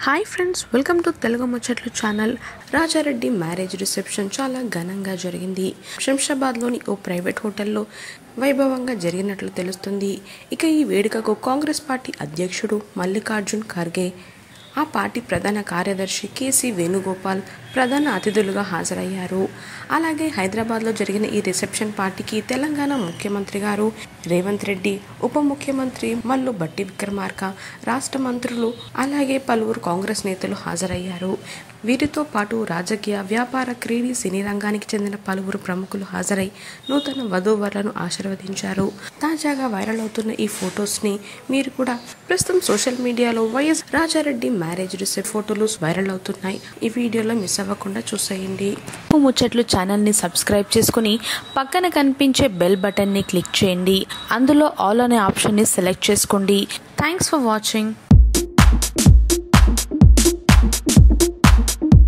hi friends welcome to Telugu Muchatlu channel Rajareddy marriage reception చాలా ఘనంగా జరిగింది శంషాబాద్లోని ఓ ప్రైవేట్ హోటల్లో వైభవంగా జరిగినట్లు తెలుస్తుంది ఇక ఈ వేడుకకు కాంగ్రెస్ పార్టీ అధ్యక్షుడు మల్లికార్జున్ ఖర్గే ఆ పార్టీ ప్రధాన కార్యదర్శి కేసీ వేణుగోపాల్ ప్రధాన అతిథులుగా హాజరయ్యారు అలాగే హైదరాబాద్లో జరిగిన ఈ రిసెప్షన్ పార్టీకి తెలంగాణ ముఖ్యమంత్రి గారు రేవంత్ రెడ్డి ఉప ముఖ్యమంత్రి మల్లు బట్టి విక్రమార్క రాష్ట్ర మంత్రులు అలాగే పలువురు కాంగ్రెస్ నేతలు హాజరయ్యారు వీరితో పాటు రాజకీయ వ్యాపార క్రీడీ సినీ రంగానికి చెందిన పలువురు ప్రముఖులు హాజరై నూతన వధూవరులను ఆశీర్వదించారు తాజాగా వైరల్ అవుతున్న ఈ ఫొటోస్ని మీరు కూడా ప్రస్తుతం సోషల్ మీడియాలో వైఎస్ రాజారెడ్డి మ్యారేజ్ రిసెప్ట్ ఫోటోలు వైరల్ అవుతున్నాయి ఈ వీడియోలో మిస్ అవ్వకుండా చూసేయండి ముచ్చట్లు ఛానల్ని సబ్స్క్రైబ్ చేసుకుని పక్కన కనిపించే బెల్ బటన్ని క్లిక్ చేయండి అందులో ఆల్ అనే ఆప్షన్ని సెలెక్ట్ చేసుకోండి థ్యాంక్స్ ఫర్ వాచింగ్